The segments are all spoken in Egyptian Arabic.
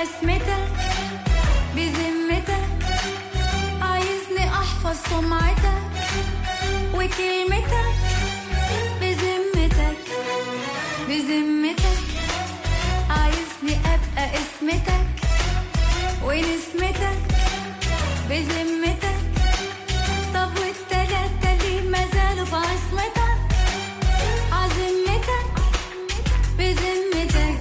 اسمتك بذمتك عايزني احفظ سمعتك وكلمتك بذمتك بذمتك عايزني ابقى اسمتك ونسمتك بذمتك طب والتلاتة ليه ما زالوا في عصمتك عزمتك بذمتك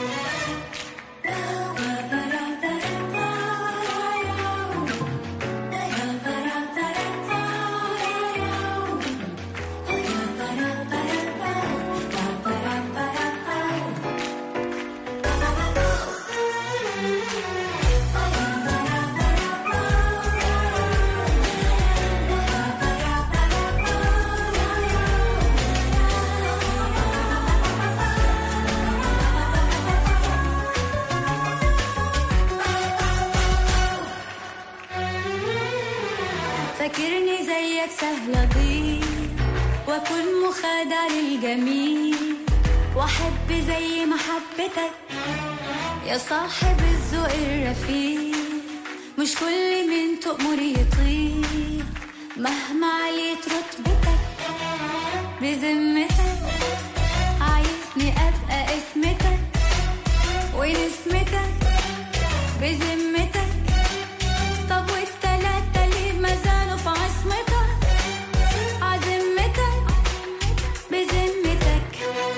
فاكرني زيك سهل اضيع واكون مخادع للجميع واحب زي محبتك يا صاحب الذوق الرفيع مش كل من تؤمر يطيع مهما عليت رتبتك بذمتك عايزني ابقى اسمتك ونسمتك بذمتك طب والتلاتة ليه ما زالوا في عصمتك عزمتك بذمتك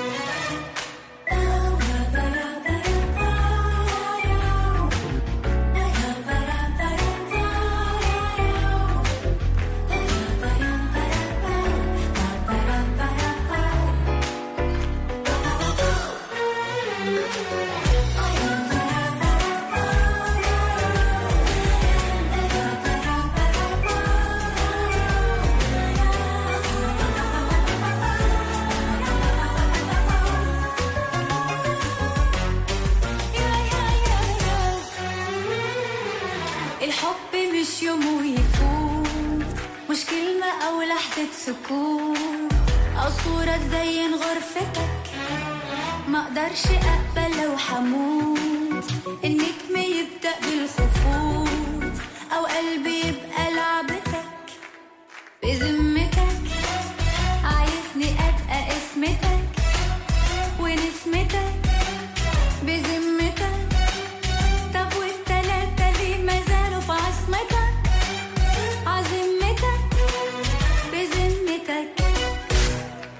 الحب مش يوم ويفوت مش كلمة أو لحظة سكوت أو صورة تزين غرفتك ما اقدرش اقبل لو حموت